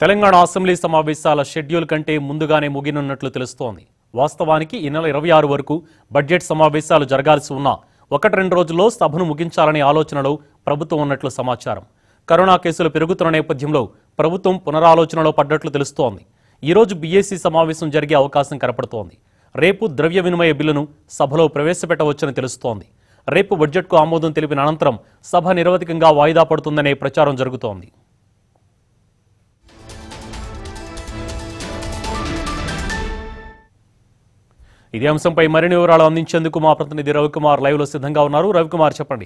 Telangana assembly సమావేశాల schedule కంటే ముందుగానే ముగినున్నట్లు తెలుస్తోంది వాస్తవానికి ఈ నెల ఇరవై ఆరు వరకు బడ్జెట్ సమావేశాలు జరగాల్సి ఉన్నా ఒకటి రెండు రోజుల్లో సభను ముగించాలనే ఆలోచనలో ప్రభుత్వం ఉన్నట్లు సమాచారం కరోనా కేసులు పెరుగుతున్న నేపథ్యంలో ప్రభుత్వం పునరాలోచనలో పడ్డట్లు తెలుస్తోంది ఈ రోజు బీఏసీ సమావేశం జరిగే అవకాశం కనపడుతోంది రేపు ద్రవ్య వినిమయ బిల్లును సభలో ప్రవేశపెట్టవచ్చని తెలుస్తోంది రేపు బడ్జెట్కు ఆమోదం తెలిపిన అనంతరం సభ నిరవధికంగా వాయిదా పడుతుందనే ప్రచారం జరుగుతోంది ఇదే అంశంపై మరిన్ని వివరాలు అందించేందుకు మా ప్రతినిధి రవికుమార్ లైవ్ లో సిద్ధంగా ఉన్నారు రవికుమార్ చెప్పండి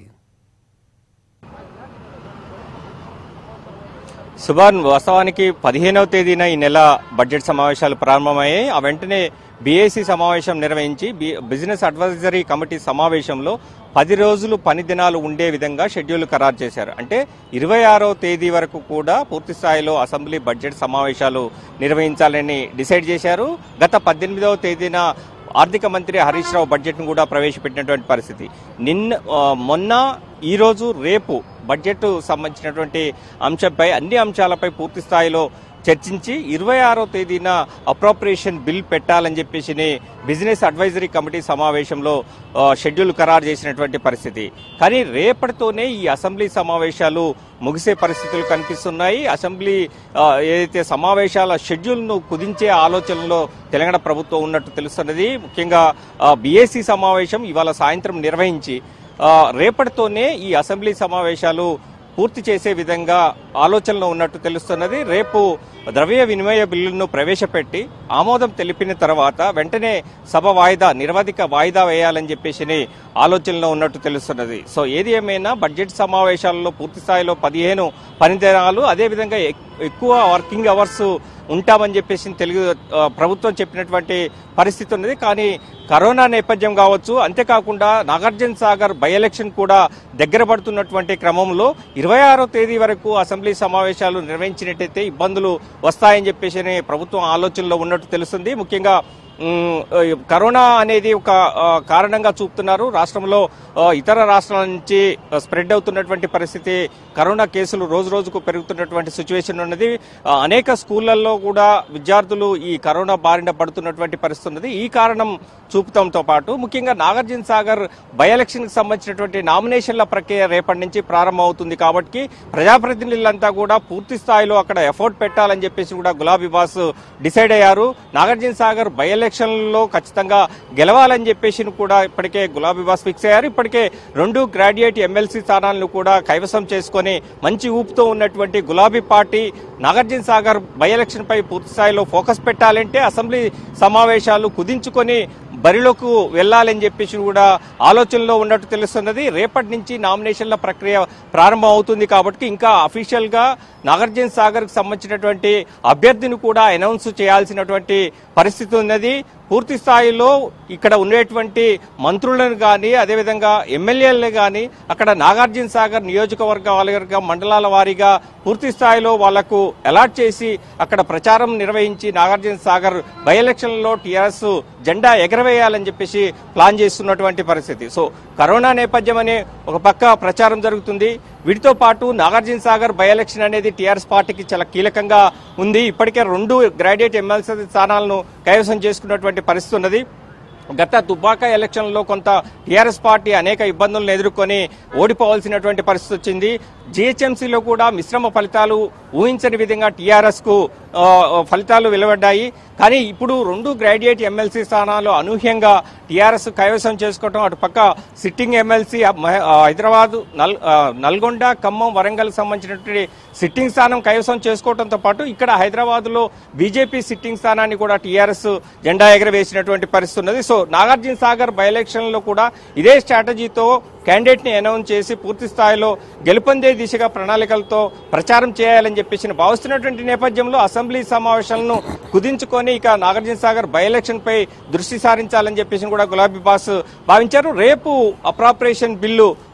సుభాన్ వాస్తవానికి పదిహేనవ తేదీన ఈ నెల బడ్జెట్ సమావేశాలు ప్రారంభమయ్యాయి ఆ వెంటనే బీఏసీ సమావేశం నిర్వహించి బి- బిజినెస్ అడ్వైజరీ కమిటీ సమావేశంలో పది రోజులు పని దినాలు ఉండే విధంగా షెడ్యూల్ ఖరారు చేశారు అంటే ఇరవై ఆరో తేదీ వరకు కూడా పూర్తి స్థాయిలో అసెంబ్లీ బడ్జెట్ సమావేశాలు నిర్వహించాలని డిసైడ్ చేశారు గత పద్దెనిమిదవ తేదీన ఆర్థిక మంత్రి హరీష్ రావు బడ్జెట్ ను కూడా ప్రవేశపెట్టినటువంటి పరిస్థితి నిన్న ఆ, మొన్న ఈ రోజు రేపు బడ్జెట్ సంబంధించినటువంటి అంశంపై అన్ని అంశాలపై పూర్తి స్థాయిలో చర్చించి ఇరవై ఆరో తేదీన అప్రోప్రియేషన్ బిల్ పెట్టాలని చెప్పేసి బిజినెస్ అడ్వైజరీ కమిటీ సమావేశంలో ఆ, షెడ్యూల్ ఖరారు చేసినటువంటి పరిస్థితి కానీ రేపటితోనే ఈ అసెంబ్లీ సమావేశాలు ముగిసే పరిస్థితులు కనిపిస్తున్నాయి అసెంబ్లీ ఆ, ఏదైతే సమావేశాల షెడ్యూల్ను కుదించే ఆలోచనలో తెలంగాణ ప్రభుత్వం ఉన్నట్టు తెలుస్తున్నది ముఖ్యంగా బీఏసీ సమావేశం ఇవాళ సాయంత్రం నిర్వహించి ఆ, రేపటితోనే ఈ అసెంబ్లీ సమావేశాలు పూర్తి చేసే విధంగా ఆలోచనలో ఉన్నట్టు తెలుస్తున్నది రేపు ద్రవ్య వినిమయ బిల్లును ప్రవేశపెట్టి ఆమోదం తెలిపిన తర్వాత వెంటనే సభ వాయిదా నిరవధిక వాయిదా వేయాలని చెప్పేసి ఆలోచనలో ఉన్నట్టు తెలుస్తున్నది సో ఏది ఏమైనా బడ్జెట్ సమావేశాలలో పూర్తి స్థాయిలో పదిహేను పనిదినాలు అదేవిధంగా ఎక్- ఎక్కువ వర్కింగ్ అవర్స్ ఉంటామని చెప్పేసి తెలుగు ఆ, ప్రభుత్వం చెప్పినటువంటి పరిస్థితి ఉన్నది కానీ కరోనా నేపథ్యం కావచ్చు అంతేకాకుండా నాగార్జున సాగర్ బై ఎలక్షన్ కూడా దగ్గర పడుతున్నటువంటి క్రమంలో ఇరవై ఆరో తేదీ వరకు అసెంబ్లీ సమావేశాలు నిర్వహించినట్టయితే ఇబ్బందులు వస్తాయని చెప్పేసి ప్రభుత్వం ఆలోచనలో ఉన్నట్టు తెలుస్తుంది ముఖ్యంగా ఉమ్, ఈ కరోనా అనేది ఒక ఆ, కారణంగా చూపుతున్నారు రాష్ట్రంలో ఆ, ఇతర రాష్ట్రాల నుంచి ఆ, స్ప్రెడ్ అవుతున్నటువంటి పరిస్థితి కరోనా కేసులు రోజు రోజుకు పెరుగుతున్నటువంటి సిచ్యువేషన్ ఉన్నది ఆ, అనేక స్కూళ్లలో కూడా విద్యార్థులు ఈ కరోనా బారిన పడుతున్నటువంటి పరిస్థితి ఉన్నది ఈ కారణం చూపుతంతో పాటు ముఖ్యంగా నాగార్జున సాగర్ బై ఎలక్షన్ కి సంబంధించినటువంటి నామినేషన్ల ప్రక్రియ రేపటి నుంచి ప్రారంభమవుతుంది కాబట్టి ప్రజాప్రతినిధులంతా కూడా పూర్తి స్థాయిలో అక్కడ ఎఫర్ట్ పెట్టాలని చెప్పేసి కూడా గులాబీ బాస్ డిసైడ్ అయ్యారు నాగార్జున సాగర్ బై ఎలక్షన్లో ఖచ్చితంగా గెలవాలని చెప్పేసి కూడా ఇప్పటికే గులాబీ బాస్ ఫిక్స్ అయ్యారు ఇప్పటికే రెండు గ్రాడ్యుయేట్ ఎమ్మెల్సీ స్థానాలను కూడా కైవసం చేసుకొని మంచి ఊపుతో ఉన్నటువంటి గులాబీ party Nagarjuna Sagar by election పై పూర్తి స్థాయిలో ఫోకస్ పెట్టాలంటే అసెంబ్లీ సమావేశాలు కుదించుకొని బరిలోకి వెళ్లాలని చెప్పేసి కూడా ఆలోచనలో ఉన్నట్టు తెలుస్తున్నది రేపటి నుంచి నామినేషన్ల ప్రక్రియ ప్రారంభం అవుతుంది కాబట్టి ఇంకా అఫీషియల్ గా నాగార్జున సాగర్ కు సంబంధించినటువంటి అభ్యర్థిని కూడా అనౌన్స్ చేయాల్సినటువంటి పరిస్థితి ఉన్నది పూర్తి స్థాయిలో ఇక్కడ ఉండేటువంటి మంత్రులను కానీ అదేవిధంగా ఎమ్మెల్యేలను కానీ అక్కడ నాగార్జున సాగర్ నియోజకవర్గ వారీగా మండలాల వారీగా పూర్తి స్థాయిలో వాళ్లకు అలాట్ చేసి అక్కడ ప్రచారం నిర్వహించి నాగార్జున సాగర్ బై ఎలక్షన్లో టీఆర్ఎస్ జెండా ఎగరవేయాలని చెప్పేసి ప్లాన్ చేస్తున్నటువంటి పరిస్థితి సో కరోనా నేపథ్యం అనే ఒక పక్క ప్రచారం జరుగుతుంది వీటితో పాటు నాగార్జున సాగర్ బై ఎలక్షన్ అనేది టీఆర్ఎస్ పార్టీకి చాలా కీలకంగా ఉంది ఇప్పటికే రెండు గ్రాడ్యుయేట్ ఎమ్మెల్సీ స్థానాలను కైవసం చేసుకున్నటువంటి పరిస్థితి ఉన్నది గత దుబ్బాక ఎలక్షన్లో కొంత టీఆర్ఎస్ పార్టీ అనేక ఇబ్బందులను ఎదుర్కొని ఓడిపోవాల్సినటువంటి పరిస్థితి వచ్చింది జీహెచ్ఎంసీలో కూడా మిశ్రమ ఫలితాలు ఊహించని విధంగా టీఆర్ఎస్ కు ఆ, ఫలితాలు వెలువడ్డాయి కానీ ఇప్పుడు రెండు గ్రాడ్యుయేట్ ఎమ్మెల్సీ స్థానాలు అనూహ్యంగా టీఆర్ఎస్ కైవసం చేసుకోవడం అటు పక్క సిట్టింగ్ ఎమ్మెల్సీ హైదరాబాద్ నల్ ఆ, నల్గొండ ఖమ్మం వరంగల్ సంబంధించినటువంటి సిట్టింగ్ స్థానం కైవసం చేసుకోవడంతో పాటు ఇక్కడ హైదరాబాద్ లో బీజేపీ సిట్టింగ్ స్థానాన్ని కూడా టీఆర్ఎస్ జెండా ఎగరవేసినటువంటి పరిస్థితి ఉన్నది so Nagarjuna Sagar by election లో కూడా ఇదే స్ట్రాటజీతో క్యాండిడేట్ ని అనౌన్స్ చేసి పూర్తి స్థాయిలో గెలుపొందే దిశగా ప్రణాళికలతో ప్రచారం చేయాలని చెప్పేసి భావిస్తున్నటువంటి నేపథ్యంలో అసెంబ్లీ సమావేశాలను కుదించుకొని ఇక నాగార్జున సాగర్ బై ఎలక్షన్ పై దృష్టి సారించాలని చెప్పేసి కూడా గులాబీ బాస్ భావించారు రేపు అప్రాపరేషన్ బిల్లు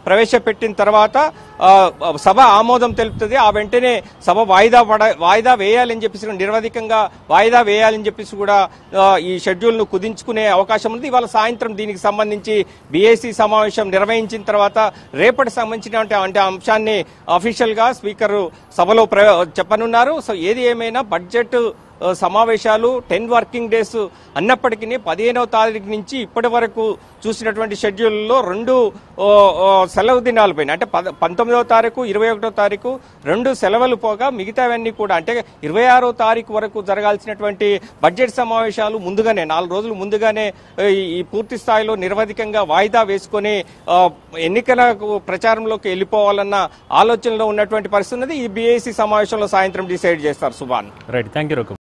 ప్రవేశపెట్టిన తర్వాత ఆ, సభ ఆమోదం తెలుపుతుంది ఆ వెంటనే సభ వాయిదా పడ వాయిదా వేయాలని చెప్పేసి నిరవధికంగా వాయిదా వేయాలని చెప్పేసి కూడా ఆ, ఈ షెడ్యూల్ ను కుదించుకునే అవకాశం ఉంది ఇవాళ సాయంత్రం దీనికి సంబంధించి బీఏసీ సమావేశం నిర్వహించిన తర్వాత రేపటి సంబంధించిన అంటే అంశాన్ని అఫీషియల్ గా స్పీకర్ సభలో ప్ర- చెప్పనున్నారు సో ఏది ఏమైనా బడ్జెట్ ఆ, సమావేశాలు టెన్ వర్కింగ్ డేస్ అన్నప్పటికీ పదిహేనవ తారీఖు నుంచి ఇప్పటి వరకు చూసినటువంటి షెడ్యూల్లో రెండు ఓ, ఓ, సెలవు దినాలు పోయినాయి అంటే పద పంతొమ్మిదవ తారీఖు ఇరవై ఒకటో తారీఖు రెండు సెలవులు పోగా మిగతావన్నీ కూడా అంటే ఇరవై ఆరో తారీఖు వరకు జరగాల్సినటువంటి బడ్జెట్ సమావేశాలు ముందుగానే నాలుగు రోజులు ముందుగానే ఆ, ఈ- ఈ పూర్తి స్థాయిలో నిరవధికంగా వాయిదా వేసుకొని ఆ, ఎన్నికలకు ప్రచారంలోకి వెళ్ళిపోవాలన్న ఆలోచనలో ఉన్నటువంటి పరిస్థితి ఉన్నది ఈ బీఏసీ సమావేశంలో సాయంత్రం డిసైడ్ చేస్తారు Subhan right thank you Raghu